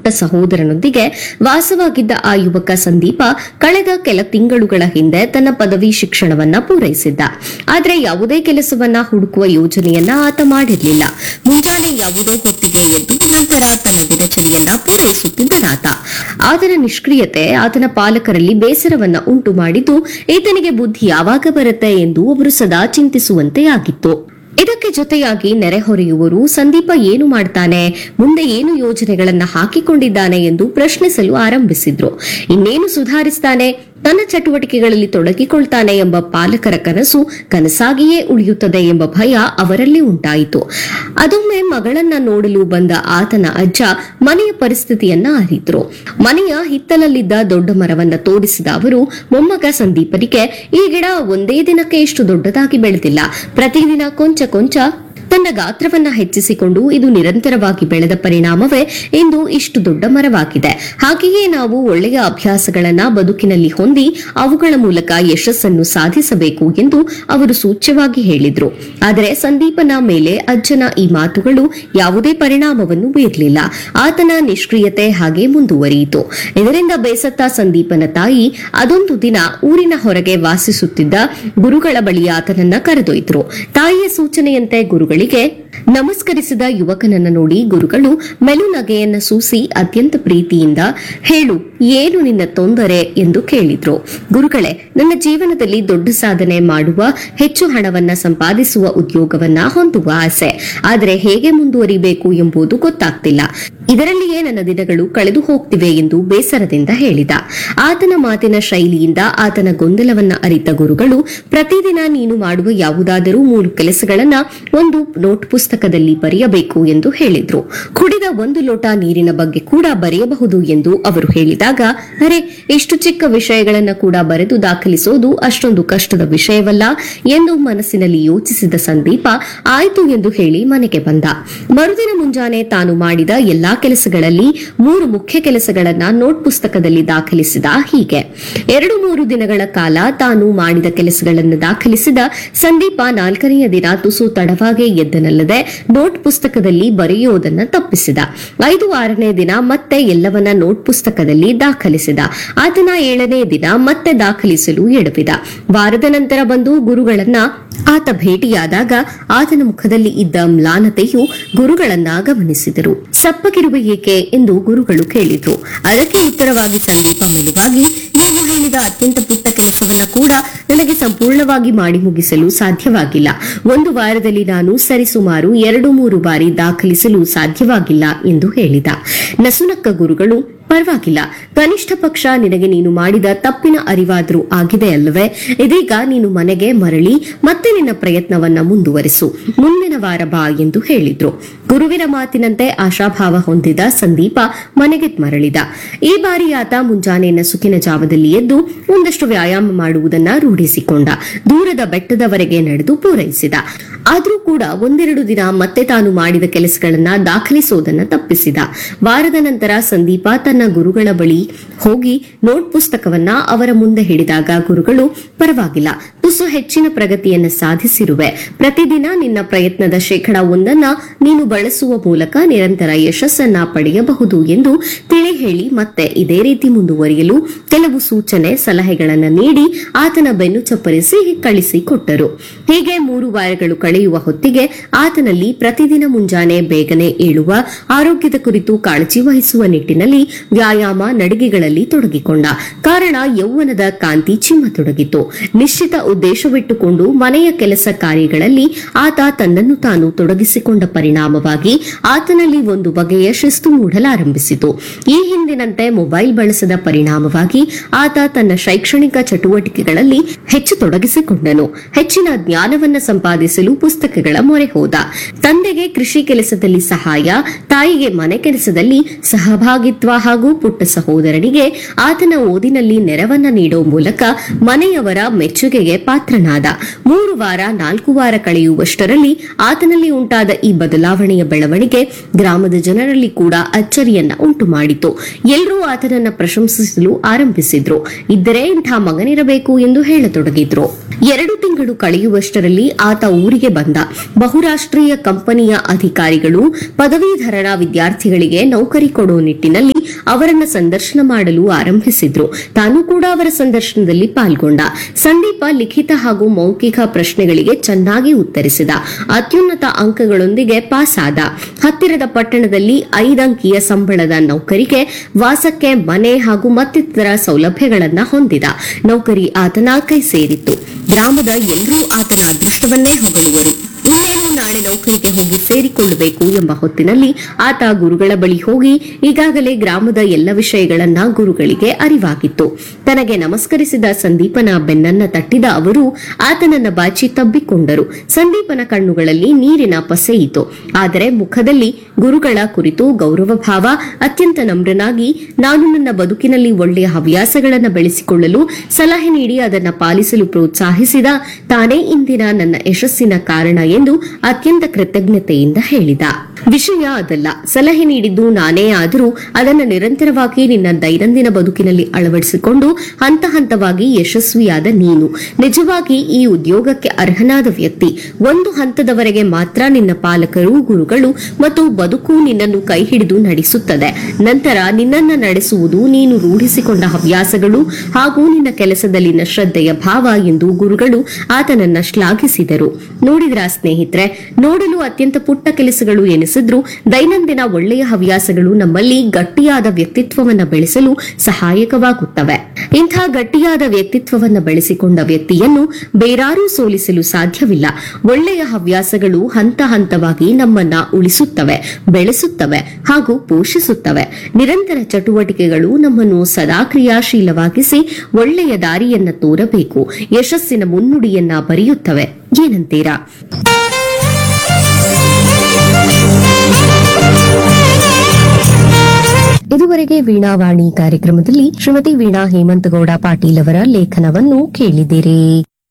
ಪುಟ್ಟ ಸಹೋದರನೊಂದಿಗೆ ವಾಸವಾಗಿದ್ದ ಆ ಯುವಕ ಸಂದೀಪ ಕಳೆದ ಕೆಲ ತಿಂಗಳುಗಳ ಹಿಂದೆ ತನ್ನ ಪದವಿ ಶಿಕ್ಷಣವನ್ನ ಪೂರೈಸಿದ್ದ ಆದ್ರೆ ಯಾವುದೇ ಕೆಲಸವನ್ನ ಹುಡುಕುವ ಯೋಜನೆಯನ್ನ ಆತ ಮಾಡಿರಲಿಲ್ಲ ಮುಂಜಾನೆ ಯಾವುದೋ ಹೊತ್ತಿಗೆ ಎದ್ದು ನಂತರ ತನ್ನ ದಿನಚರಿಯನ್ನ ಪೂರೈಸುತ್ತಿದ್ದನಾತ ಆತನ ನಿಷ್ಕ್ರಿಯತೆ ಆತನ ಪಾಲಕರಲ್ಲಿ ಬೇಸರವನ್ನ ಉಂಟು ಮಾಡಿದ್ದು ಈತನಿಗೆ ಬುದ್ಧಿ ಯಾವಾಗ ಬರುತ್ತೆ ಎಂದು ಅವರು ಸದಾ ಚಿಂತಿಸುವಂತೆ ಆಗಿತ್ತು ಇದಕ್ಕೆ ಜೊತೆಯಾಗಿ ನೆರೆಹೊರೆಯುವರು ಸಂದೀಪ ಏನು ಮಾಡ್ತಾನೆ ಮುಂದೆ ಏನು ಯೋಜನೆಗಳನ್ನ ಹಾಕಿಕೊಂಡಿದ್ದಾನೆ ಎಂದು ಪ್ರಶ್ನಿಸಲು ಆರಂಭಿಸಿದ್ರು ಇನ್ನೇನು ಸುಧಾರಿಸ್ತಾನೆ ತನ್ನ ಚಟುವಟಿಕೆಗಳಲ್ಲಿ ತೊಡಗಿಕೊಳ್ತಾನೆ ಎಂಬ ಪಾಲಕರ ಕನಸು ಕನಸಾಗಿಯೇ ಉಳಿಯುತ್ತದೆ ಎಂಬ ಭಯ ಅವರಲ್ಲಿ ಉಂಟಾಯಿತು ಅದೊಮ್ಮೆ ಮಗಳನ್ನ ನೋಡಲು ಬಂದ ಆತನ ಅಜ್ಜ ಮನೆಯ ಪರಿಸ್ಥಿತಿಯನ್ನ ಅರಿತರು ಮನೆಯ ಹಿತ್ತಲಲ್ಲಿದ್ದ ದೊಡ್ಡ ಮರವನ್ನ ತೋರಿಸಿದ ಅವರು ಮೊಮ್ಮಗ ಸಂದೀಪನಿಗೆ ಈ ಗಿಡ ಒಂದೇ ದಿನಕ್ಕೆ ಇಷ್ಟು ದೊಡ್ಡದಾಗಿ ಬೆಳೆದಿಲ್ಲ ಪ್ರತಿದಿನ ಕೊಂಚ ಕೊಂಚ ತನ್ನ ಗಾತ್ರವನ್ನ ಹೆಚ್ಚಿಸಿಕೊಂಡು ಇದು ನಿರಂತರವಾಗಿ ಬೆಳೆದ ಪರಿಣಾಮವೇ ಇಂದು ಇಷ್ಟು ದೊಡ್ಡ ಮರವಾಗಿದೆ ಹಾಗೆಯೇ ನಾವು ಒಳ್ಳೆಯ ಅಭ್ಯಾಸಗಳನ್ನ ಬದುಕಿನಲ್ಲಿ ಹೊಂದಿ ಅವುಗಳ ಮೂಲಕ ಯಶಸ್ಸನ್ನು ಸಾಧಿಸಬೇಕು ಎಂದು ಅವರು ಸೂಚ್ಯವಾಗಿ ಹೇಳಿದ್ರು ಆದರೆ ಸಂದೀಪನ ಮೇಲೆ ಅಜ್ಜನ ಈ ಮಾತುಗಳು ಯಾವುದೇ ಪರಿಣಾಮವನ್ನು ಬೀರಲಿಲ್ಲ ಆತನ ನಿಷ್ಕ್ರಿಯತೆ ಹಾಗೆ ಮುಂದುವರಿಯಿತು ಇದರಿಂದ ಬೇಸತ್ತ ಸಂದೀಪನ ತಾಯಿ ಅದೊಂದು ದಿನ ಊರಿನ ಹೊರಗೆ ವಾಸಿಸುತ್ತಿದ್ದ ಗುರುಗಳ ಬಳಿ ಆತನನ್ನ ಕರೆದೊಯ್ದರು ತಾಯಿಯ ಸೂಚನೆಯಂತೆ ಗುರುಗಳಿಗೆ ನಮಸ್ಕರಿಸಿದ ಯುವಕನನ್ನ ನೋಡಿ ಗುರುಗಳು ಮೆಲುನಗೆಯನ್ನ ಸೂಸಿ ಅತ್ಯಂತ ಪ್ರೀತಿಯಿಂದ ಹೇಳು ಏನು ನಿನ್ನ ತೊಂದರೆ ಎಂದು ಕೇಳಿದ್ರು ಗುರುಗಳೇ ನನ್ನ ಜೀವನದಲ್ಲಿ ದೊಡ್ಡ ಸಾಧನೆ ಮಾಡುವ ಹೆಚ್ಚು ಹಣವನ್ನ ಸಂಪಾದಿಸುವ ಉದ್ಯೋಗವನ್ನ ಹೊಂದುವ ಆಸೆ ಆದರೆ ಹೇಗೆ ಮುಂದುವರಿಬೇಕು ಎಂಬುದು ಗೊತ್ತಾಗ್ತಿಲ್ಲ ಇದರಲ್ಲಿಯೇ ನನ್ನ ದಿನಗಳು ಕಳೆದು ಹೋಗ್ತಿವೆ ಎಂದು ಬೇಸರದಿಂದ ಹೇಳಿದ ಆತನ ಮಾತಿನ ಶೈಲಿಯಿಂದ ಆತನ ಗೊಂದಲವನ್ನ ಅರಿತ ಗುರುಗಳು ಪ್ರತಿದಿನ ನೀನು ಮಾಡುವ ಯಾವುದಾದರೂ ಮೂರು ಕೆಲಸಗಳನ್ನ ಒಂದು ನೋಟ್ ಪುಸ್ತಕದಲ್ಲಿ ಬರೆಯಬೇಕು ಎಂದು ಹೇಳಿದ್ರು ಕುಡಿದ ಒಂದು ಲೋಟ ನೀರಿನ ಬಗ್ಗೆ ಕೂಡ ಬರೆಯಬಹುದು ಎಂದು ಅವರು ಹೇಳಿದಾಗ ಅರೆ ಇಷ್ಟು ಚಿಕ್ಕ ವಿಷಯಗಳನ್ನ ಕೂಡ ಬರೆದು ದಾಖಲಿಸೋದು ಅಷ್ಟೊಂದು ಕಷ್ಟದ ವಿಷಯವಲ್ಲ ಎಂದು ಮನಸ್ಸಿನಲ್ಲಿ ಯೋಚಿಸಿದ ಸಂದೀಪ ಆಯ್ತು ಎಂದು ಹೇಳಿ ಮನೆಗೆ ಬಂದ ಮರುದಿನ ಮುಂಜಾನೆ ತಾನು ಮಾಡಿದ ಎಲ್ಲಾ ಕೆಲಸಗಳಲ್ಲಿ ಮೂರು ಮುಖ್ಯ ಕೆಲಸಗಳನ್ನ ನೋಟ್ ಪುಸ್ತಕದಲ್ಲಿ ದಾಖಲಿಸಿದ ಹೀಗೆ ಎರಡು ಮೂರು ದಿನಗಳ ಕಾಲ ತಾನು ಮಾಡಿದ ಕೆಲಸಗಳನ್ನು ದಾಖಲಿಸಿದ ಸಂದೀಪ ನಾಲ್ಕನೆಯ ದಿನ ತುಸು ತಡವಾಗೇ ಎದ್ದನಲ್ಲದೆ ನೋಟ್ ಪುಸ್ತಕದಲ್ಲಿ ಬರೆಯುವುದನ್ನ ತಪ್ಪಿಸಿದ ಐದು ಆರನೇ ದಿನ ಮತ್ತೆ ಎಲ್ಲವನ್ನ ನೋಟ್ ಪುಸ್ತಕದಲ್ಲಿ ದಾಖಲಿಸಿದ ಆತನ ಏಳನೇ ದಿನ ಮತ್ತೆ ದಾಖಲಿಸಲು ಎಡವಿದ ವಾರದ ನಂತರ ಬಂದು ಗುರುಗಳನ್ನ ಆತ ಭೇಟಿಯಾದಾಗ ಆತನ ಮುಖದಲ್ಲಿ ಇದ್ದ ಮ್ಲಾನತೆಯು ಗುರುಗಳನ್ನ ಗಮನಿಸಿದರು ಸಪ್ಪಗಿರುವ ಏಕೆ ಎಂದು ಗುರುಗಳು ಕೇಳಿದ್ರು ಅದಕ್ಕೆ ಉತ್ತರವಾಗಿ ಸಂದೀಪ ಮೆಲುವಾಗಿ ನೀವು ಹೇಳಿದ ಅತ್ಯಂತ ಪುಟ್ಟ ಕೆಲಸವನ್ನ ಕೂಡ ನನಗೆ ಸಂಪೂರ್ಣವಾಗಿ ಮಾಡಿ ಮುಗಿಸಲು ಸಾಧ್ಯವಾಗಿಲ್ಲ ಒಂದು ವಾರದಲ್ಲಿ ನಾನು ಸರಿಸುಮಾರು ಎರಡು ಮೂರು ಬಾರಿ ದಾಖಲಿಸಲು ಸಾಧ್ಯವಾಗಿಲ್ಲ ಎಂದು ಹೇಳಿದ ನಸುನಕ್ಕ ಗುರುಗಳು ಪರವಾಗಿಲ್ಲ ಕನಿಷ್ಠ ಪಕ್ಷ ನಿನಗೆ ನೀನು ಮಾಡಿದ ತಪ್ಪಿನ ಅರಿವಾದ್ರೂ ಆಗಿದೆ ಅಲ್ಲವೇ ಇದೀಗ ನೀನು ಮನೆಗೆ ಮರಳಿ ಮತ್ತೆ ನಿನ್ನ ಪ್ರಯತ್ನವನ್ನ ಮುಂದುವರಿಸು ಮುಂದಿನ ವಾರ ಬಾ ಎಂದು ಹೇಳಿದ್ರು ಗುರುವಿನ ಮಾತಿನಂತೆ ಆಶಾಭಾವ ಹೊಂದಿದ ಸಂದೀಪ ಮನೆಗೆ ಮರಳಿದ ಈ ಬಾರಿ ಆತ ಮುಂಜಾನೆ ನಸುಕಿನ ಜಾವದಲ್ಲಿ ಎದ್ದು ಒಂದಷ್ಟು ವ್ಯಾಯಾಮ ಮಾಡುವುದನ್ನ ರೂಢಿಸಿಕೊಂಡ ದೂರದ ಬೆಟ್ಟದವರೆಗೆ ನಡೆದು ಪೂರೈಸಿದ ಆದ್ರೂ ಕೂಡ ಒಂದೆರಡು ದಿನ ಮತ್ತೆ ತಾನು ಮಾಡಿದ ಕೆಲಸಗಳನ್ನ ದಾಖಲಿಸೋದನ್ನ ತಪ್ಪಿಸಿದ ವಾರದ ನಂತರ ಸಂದೀಪ ತನ್ನ ಗುರುಗಳ ಬಳಿ ಹೋಗಿ ನೋಟ್ ಪುಸ್ತಕವನ್ನ ಅವರ ಮುಂದೆ ಹಿಡಿದಾಗ ಗುರುಗಳು ಪರವಾಗಿಲ್ಲ ತುಸು ಹೆಚ್ಚಿನ ಪ್ರಗತಿಯನ್ನ ಸಾಧಿಸಿರುವೆ ಪ್ರತಿದಿನ ನಿನ್ನ ಪ್ರಯತ್ನದ ಶೇಕಡ ಒಂದನ್ನ ನೀನು ಬಳಸುವ ಮೂಲಕ ನಿರಂತರ ಯಶಸ್ಸನ್ನ ಪಡೆಯಬಹುದು ಎಂದು ತಿಳಿ ಹೇಳಿ ಮತ್ತೆ ಇದೇ ರೀತಿ ಮುಂದುವರಿಯಲು ಕೆಲವು ಸೂಚನೆ ಸಲಹೆಗಳನ್ನ ನೀಡಿ ಆತನ ಬೆನ್ನು ಚಪ್ಪರಿಸಿ ಕಳಿಸಿಕೊಟ್ಟರು ಹೀಗೆ ಮೂರು ವಾರಗಳು ಕಳೆಯುವ ಹೊತ್ತಿಗೆ ಆತನಲ್ಲಿ ಪ್ರತಿದಿನ ಮುಂಜಾನೆ ಬೇಗನೆ ಏಳುವ ಆರೋಗ್ಯದ ಕುರಿತು ಕಾಳಜಿ ವಹಿಸುವ ನಿಟ್ಟಿನಲ್ಲಿ ವ್ಯಾಯಾಮ ನಡಿಗೆಗಳಲ್ಲಿ ತೊಡಗಿಕೊಂಡ ಕಾರಣ ಯೌವನದ ಕಾಂತಿ ಚಿಮ್ಮತೊಡಗಿತು ನಿಶ್ಚಿತ ಉದ್ದೇಶವಿಟ್ಟುಕೊಂಡು ಮನೆಯ ಕೆಲಸ ಕಾರ್ಯಗಳಲ್ಲಿ ಆತ ತನ್ನನ್ನು ತಾನು ತೊಡಗಿಸಿಕೊಂಡ ಪರಿಣಾಮವಾಗಿ ಆತನಲ್ಲಿ ಒಂದು ಬಗೆಯ ಶಿಸ್ತು ಮೂಡಲಾರಂಭಿಸಿತು ಈ ಹಿಂದಿನಂತೆ ಮೊಬೈಲ್ ಬಳಸದ ಪರಿಣಾಮವಾಗಿ ಆತ ತನ್ನ ಶೈಕ್ಷಣಿಕ ಚಟುವಟಿಕೆಗಳಲ್ಲಿ ಹೆಚ್ಚು ತೊಡಗಿಸಿಕೊಂಡನು ಹೆಚ್ಚಿನ ಜ್ಞಾನವನ್ನ ಸಂಪಾದಿಸಲು ಪುಸ್ತಕಗಳ ಮೊರೆ ಹೋದ ತಂದೆಗೆ ಕೃಷಿ ಕೆಲಸದಲ್ಲಿ ಸಹಾಯ ತಾಯಿಗೆ ಮನೆ ಕೆಲಸದಲ್ಲಿ ಸಹಭಾಗಿತ್ವ ಹಾಗೂ ಹಾಗೂ ಪುಟ್ಟ ಸಹೋದರನಿಗೆ ಆತನ ಓದಿನಲ್ಲಿ ನೆರವನ್ನ ನೀಡೋ ಮೂಲಕ ಮನೆಯವರ ಮೆಚ್ಚುಗೆಗೆ ಪಾತ್ರನಾದ ಮೂರು ವಾರ ನಾಲ್ಕು ವಾರ ಕಳೆಯುವಷ್ಟರಲ್ಲಿ ಆತನಲ್ಲಿ ಉಂಟಾದ ಈ ಬದಲಾವಣೆಯ ಬೆಳವಣಿಗೆ ಗ್ರಾಮದ ಜನರಲ್ಲಿ ಕೂಡ ಅಚ್ಚರಿಯನ್ನ ಉಂಟು ಮಾಡಿತು ಎಲ್ಲರೂ ಆತನನ್ನ ಪ್ರಶಂಸಿಸಲು ಆರಂಭಿಸಿದ್ರು ಇದ್ದರೆ ಇಂಥ ಮಗನಿರಬೇಕು ಎಂದು ಹೇಳತೊಡಗಿದ್ರು ಎರಡು ತಿಂಗಳು ಕಳೆಯುವಷ್ಟರಲ್ಲಿ ಆತ ಊರಿಗೆ ಬಂದ ಬಹುರಾಷ್ಟ್ರೀಯ ಕಂಪನಿಯ ಅಧಿಕಾರಿಗಳು ಪದವೀಧರರ ವಿದ್ಯಾರ್ಥಿಗಳಿಗೆ ನೌಕರಿ ಕೊಡೋ ನಿಟ್ಟಿನಲ್ಲಿ ಅವರನ್ನ ಸಂದರ್ಶನ ಮಾಡಲು ಆರಂಭಿಸಿದ್ರು ತಾನು ಕೂಡ ಅವರ ಸಂದರ್ಶನದಲ್ಲಿ ಪಾಲ್ಗೊಂಡ ಸಂದೀಪ ಲಿಖಿತ ಹಾಗೂ ಮೌಖಿಕ ಪ್ರಶ್ನೆಗಳಿಗೆ ಚೆನ್ನಾಗಿ ಉತ್ತರಿಸಿದ ಅತ್ಯುನ್ನತ ಅಂಕಗಳೊಂದಿಗೆ ಪಾಸ್ ಆದ ಹತ್ತಿರದ ಪಟ್ಟಣದಲ್ಲಿ ಐದಂಕಿಯ ಸಂಬಳದ ನೌಕರಿಗೆ ವಾಸಕ್ಕೆ ಮನೆ ಹಾಗೂ ಮತ್ತಿತರ ಸೌಲಭ್ಯಗಳನ್ನ ಹೊಂದಿದ ನೌಕರಿ ಆತನ ಕೈ ಸೇರಿತ್ತು ಗ್ರಾಮದ ಎಲ್ಲರೂ ಆತನ ಅದೃಷ್ಟವನ್ನೇ ಹೊಗಳುವರು ಇನ್ನೇನು ನಾಳೆ ನೌಕರಿಗೆ ಹೋಗಿ ಸೇರಿಕೊಳ್ಳಬೇಕು ಎಂಬ ಹೊತ್ತಿನಲ್ಲಿ ಆತ ಗುರುಗಳ ಬಳಿ ಹೋಗಿ ಈಗಾಗಲೇ ಗ್ರಾಮದ ಎಲ್ಲ ವಿಷಯಗಳನ್ನ ಗುರುಗಳಿಗೆ ಅರಿವಾಗಿತ್ತು ತನಗೆ ನಮಸ್ಕರಿಸಿದ ಸಂದೀಪನ ಬೆನ್ನನ್ನ ತಟ್ಟಿದ ಅವರು ಆತನನ್ನ ಬಾಚಿ ತಬ್ಬಿಕೊಂಡರು ಸಂದೀಪನ ಕಣ್ಣುಗಳಲ್ಲಿ ನೀರಿನ ಪಸೆಯಿತು ಆದರೆ ಮುಖದಲ್ಲಿ ಗುರುಗಳ ಕುರಿತು ಗೌರವ ಭಾವ ಅತ್ಯಂತ ನಮ್ರನಾಗಿ ನಾನು ನನ್ನ ಬದುಕಿನಲ್ಲಿ ಒಳ್ಳೆಯ ಹವ್ಯಾಸಗಳನ್ನು ಬೆಳೆಸಿಕೊಳ್ಳಲು ಸಲಹೆ ನೀಡಿ ಅದನ್ನ ಪಾಲಿಸಲು ಪ್ರೋತ್ಸಾಹಿಸಿದ ತಾನೇ ಇಂದಿನ ನನ್ನ ಯಶಸ್ಸಿನ ಕಾರಣ ಎಂದು ಅತ್ಯಂತ ಕೃತಜ್ಞತೆಯಿಂದ ಹೇಳಿದ ವಿಷಯ ಅದಲ್ಲ ಸಲಹೆ ನೀಡಿದ್ದು ನಾನೇ ಆದರೂ ಅದನ್ನು ನಿರಂತರವಾಗಿ ನಿನ್ನ ದೈನಂದಿನ ಬದುಕಿನಲ್ಲಿ ಅಳವಡಿಸಿಕೊಂಡು ಹಂತ ಹಂತವಾಗಿ ಯಶಸ್ವಿಯಾದ ನೀನು ನಿಜವಾಗಿ ಈ ಉದ್ಯೋಗಕ್ಕೆ ಅರ್ಹನಾದ ವ್ಯಕ್ತಿ ಒಂದು ಹಂತದವರೆಗೆ ಮಾತ್ರ ನಿನ್ನ ಪಾಲಕರು ಗುರುಗಳು ಮತ್ತು ಬದುಕು ನಿನ್ನನ್ನು ಕೈ ಹಿಡಿದು ನಡೆಸುತ್ತದೆ ನಂತರ ನಿನ್ನನ್ನ ನಡೆಸುವುದು ನೀನು ರೂಢಿಸಿಕೊಂಡ ಹವ್ಯಾಸಗಳು ಹಾಗೂ ನಿನ್ನ ಕೆಲಸದಲ್ಲಿನ ಶ್ರದ್ಧೆಯ ಭಾವ ಎಂದು ಗುರುಗಳು ಆತನನ್ನ ಶ್ಲಾಘಿಸಿದರು ನೋಡಿದ್ರ ಸ್ನೇಹಿತರೆ ನೋಡಲು ಅತ್ಯಂತ ಪುಟ್ಟ ಕೆಲಸಗಳು ಎನಿಸಿದ್ರು ದೈನಂದಿನ ಒಳ್ಳೆಯ ಹವ್ಯಾಸಗಳು ನಮ್ಮಲ್ಲಿ ಗಟ್ಟಿಯಾದ ವ್ಯಕ್ತಿತ್ವವನ್ನ ಬೆಳೆಸಲು ಸಹಾಯಕವಾಗುತ್ತವೆ ಇಂಥ ಗಟ್ಟಿಯಾದ ವ್ಯಕ್ತಿತ್ವವನ್ನ ಬೆಳೆಸಿಕೊಂಡ ವ್ಯಕ್ತಿಯನ್ನು ಬೇರಾರೂ ಸೋಲಿಸಲು ಸಾಧ್ಯವಿಲ್ಲ ಒಳ್ಳೆಯ ಹವ್ಯಾಸಗಳು ಹಂತ ಹಂತವಾಗಿ ನಮ್ಮನ್ನ ಉಳಿಸುತ್ತವೆ ಬೆಳೆಸುತ್ತವೆ ಹಾಗೂ ಪೋಷಿಸುತ್ತವೆ ನಿರಂತರ ಚಟುವಟಿಕೆಗಳು ನಮ್ಮನ್ನು ಸದಾ ಕ್ರಿಯಾಶೀಲವಾಗಿಸಿ ಒಳ್ಳೆಯ ದಾರಿಯನ್ನ ತೋರಬೇಕು ಯಶಸ್ಸಿನ ಮುನ್ನುಡಿಯನ್ನ ಬರೆಯುತ್ತವೆ ಏನಂತೀರಾ ಇದುವರೆಗೆ ವೀಣಾವಾಣಿ ಕಾರ್ಯಕ್ರಮದಲ್ಲಿ ಶ್ರೀಮತಿ ವೀಣಾ ಹೇಮಂತಗೌಡ ಪಾಟೀಲ್ ಅವರ ಲೇಖನವನ್ನು ಕೇಳಿದಿರಿ